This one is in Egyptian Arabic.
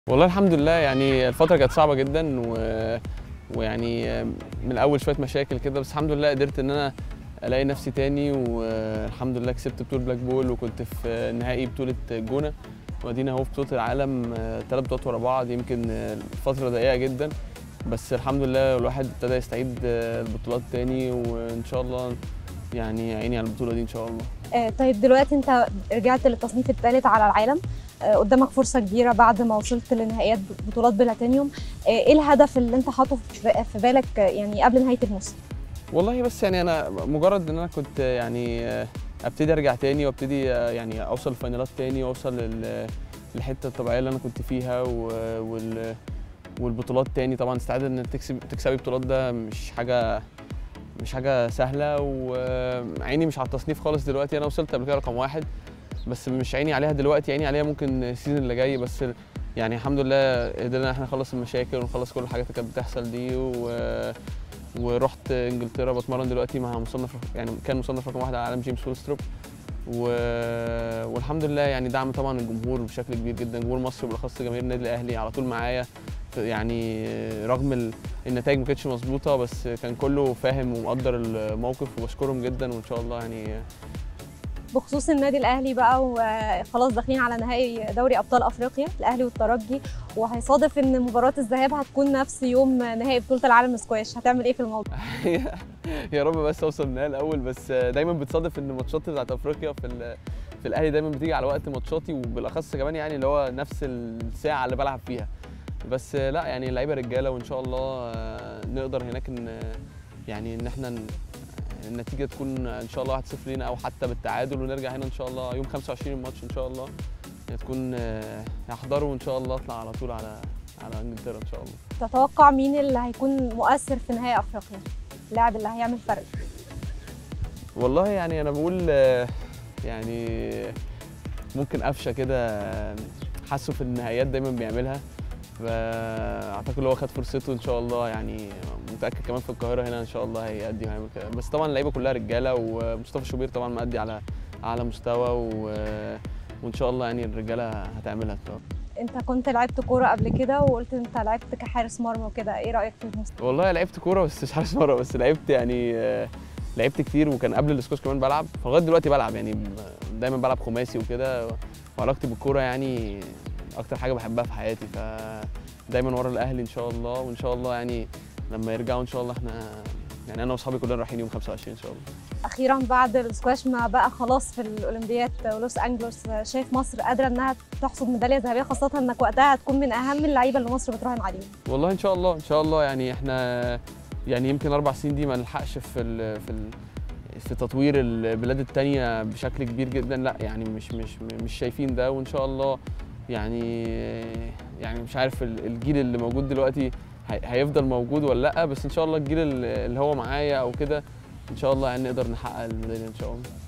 والله الحمد لله يعني الفترة كانت صعبة جدا و... ويعني من الأول شوية مشاكل كده بس الحمد لله قدرت إن أنا ألاقي نفسي تاني والحمد لله كسبت بطولة بلاك بول وكنت في نهائي بطولة الجونة وادينا اهو في بطولة العالم ثلاث بطولات ورا بعض يمكن الفترة ضيقة جدا بس الحمد لله الواحد ابتدى يستعيد البطولات تاني وإن شاء الله يعني عيني على البطولة دي إن شاء الله آه، طيب دلوقتي انت رجعت للتصنيف الثالث على العالم آه، قدامك فرصه كبيره بعد ما وصلت لنهائيات بطولات بلاتينيوم آه، ايه الهدف اللي انت حاطه في في بالك آه، يعني قبل نهايه الموسم والله بس يعني انا مجرد ان انا كنت يعني ابتدي ارجع تاني وابتدي يعني اوصل الفاينالات تاني واوصل لل- للحته الطبيعيه اللي انا كنت فيها و- وال والبطولات تاني طبعا استعداد ان تكسب تكسبي بطولات ده مش حاجه مش حاجه سهله وعيني مش على التصنيف خالص دلوقتي انا وصلت قبل كده رقم واحد بس مش عيني عليها دلوقتي عيني عليها ممكن السيزون اللي جاي بس يعني الحمد لله قدرنا احنا نخلص المشاكل ونخلص كل الحاجات اللي كانت بتحصل دي و ورحت انجلترا بتمرن دلوقتي مع مصنف يعني كان مصنف رقم واحد على العالم جيمس فولستروب و... والحمد لله يعني دعم طبعا الجمهور بشكل كبير جدا جمهور مصر وبالاخص جماهير النادي الاهلي على طول معايا في- يعني رغم ال- النتائج ما كانتش مظبوطه بس كان كله فاهم ومقدر الموقف وبشكرهم جدا وان شاء الله يعني بخصوص النادي الاهلي بقى وخلاص داخلين على نهائي دوري ابطال افريقيا الاهلي والترجي وهيصادف ان مباراه الذهاب هتكون نفس يوم نهائي بطوله العالم سكواش هتعمل ايه في الموضوع يا رب بس اوصل النهائي الاول بس دايما بتصادف ان ماتشات بتاعت افريقيا في ال- في الاهلي دايما بتيجي على وقت ماتشاتي وبالاخص كمان يعني اللي هو نفس الساعه اللي بلعب فيها بس لا يعني اللعيبه رجاله وان شاء الله نقدر هناك ان يعني ان احنا ن- النتيجه تكون ان شاء الله 1-0 لينا او حتى بالتعادل ونرجع هنا ان شاء الله يوم 25 الماتش ان شاء الله تكون يحضروا وان شاء الله اطلع على طول على على انجلترا ان شاء الله تتوقع مين اللي هيكون مؤثر في نهائي افريقيا اللاعب اللي هيعمل فرق والله يعني انا بقول آه، يعني ممكن قفشه كده آه، حاسه في النهائيات دايما بيعملها فاعتقد لو هو خد فرصته ان شاء الله يعني متاكد كمان في القاهره هنا ان شاء الله هيأدي وهيعمل كده بس طبعا اللعيبه كلها رجاله ومصطفى شوبير طبعا مأدي على اعلى مستوى و... وان شاء الله يعني الرجاله هتعملها ان شاء الله انت كنت لعبت كوره قبل كده وقلت انت لعبت كحارس مرمى وكده ايه رايك في المستوى والله لعبت كوره بس مش حارس مره بس لعبت يعني آه، لعبت كتير وكان قبل الاسكواش كمان بلعب فلغايه دلوقتي بلعب يعني ب- دايما بلعب خماسي وكده وعلاقتي بالكوره يعني اكتر حاجه بحبها في حياتي فدايما ورا الاهلي ان شاء الله وان شاء الله يعني لما يرجعوا ان شاء الله احنا يعني انا واصحابي كلنا رايحين يوم 25 ان شاء الله اخيرا بعد السكواش ما بقى خلاص في الاولمبياد ولوس انجلوس شايف مصر قادره انها تحصد ميداليه ذهبيه خاصه انك وقتها هتكون من اهم اللعيبه اللي مصر بتراهن عليهم والله ان شاء الله ان شاء الله يعني احنا يعني يمكن اربع سنين دي ما نلحقش في ال في ال في تطوير البلاد التانية بشكل كبير جدا لا يعني مش مش مش شايفين ده وان شاء الله يعني يعني مش عارف ال- الجيل اللي موجود دلوقتي هي- هيفضل موجود ولا لا بس ان شاء الله الجيل اللي اللي هو معايا او كده ان شاء الله يعني نقدر نحقق الميداليه ان شاء الله